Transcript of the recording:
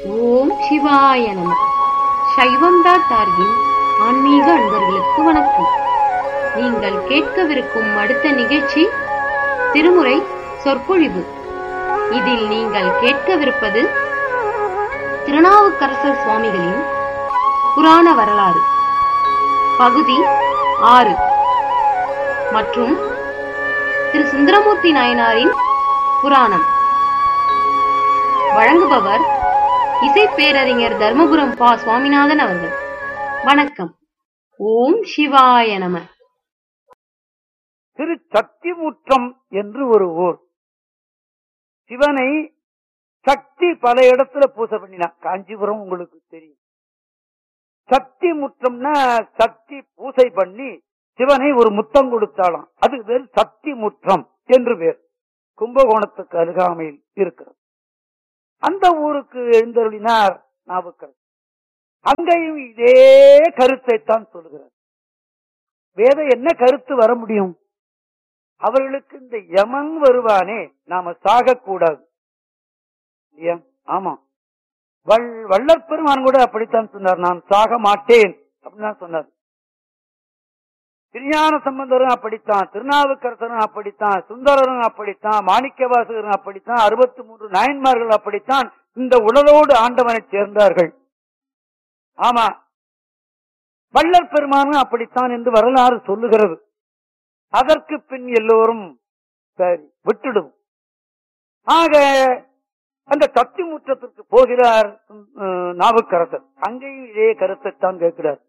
ஓம் சிவாய நம சைவம் டாட் ஆர்கின் ஆன்மீக அன்பர்களுக்கு வணக்கம் நீங்கள் கேட்கவிருக்கும் அடுத்த நிகழ்ச்சி திருமுறை சொற்பொழிவு இதில் நீங்கள் கேட்கவிருப்பது திருநாவுக்கரசர் சுவாமிகளின் புராண வரலாறு பகுதி ஆறு மற்றும் திரு சுந்தரமூர்த்தி நாயனாரின் புராணம் வழங்குபவர் இசை பேரறிஞர் தர்மபுரம் பா சுவாமிநாதன் அவர்கள் வணக்கம் ஓம் சிவாய நம திரு சக்திமுற்றம் என்று ஒரு ஊர் சிவனை சக்தி பல இடத்துல பூசை பண்ணினா காஞ்சிபுரம் உங்களுக்கு தெரியும் சக்தி முற்றம்னா சக்தி பூசை பண்ணி சிவனை ஒரு முத்தம் கொடுத்தாளாம் அது பேர் சக்தி முற்றம் என்று பேர் கும்பகோணத்துக்கு அருகாமையில் இருக்கிறது அந்த ஊருக்கு எழுந்தருளினார் நாவுக்கரசர் அங்கேயும் இதே கருத்தை தான் சொல்கிறார் வேத என்ன கருத்து வர முடியும் அவர்களுக்கு இந்த யமன் வருவானே நாம சாகக்கூடாது இல்லையா ஆமா வள் வள்ளற் பெருமான் கூட அப்படித்தான் சொன்னார் நான் சாக மாட்டேன் அப்படின்னு தான் சொன்னார் திருஞான சம்பந்தரும் அப்படித்தான் திருநாவுக்கரசரும் அப்படித்தான் சுந்தரரும் அப்படித்தான் மாணிக்கவாசகரும் அப்படித்தான் அறுபத்தி மூன்று நாயன்மார்கள் அப்படித்தான் இந்த உடலோடு ஆண்டவனை சேர்ந்தார்கள் ஆமா வள்ளற் பெருமானும் அப்படித்தான் என்று வரலாறு சொல்லுகிறது அதற்கு பின் எல்லோரும் சரி விட்டுடும் ஆக அந்த தத்தி முற்றத்திற்கு போகிறார் அஹ், நாவுக்கரசர் அங்கேயும் இதே கருத்தைத்தான் கேட்கிறார்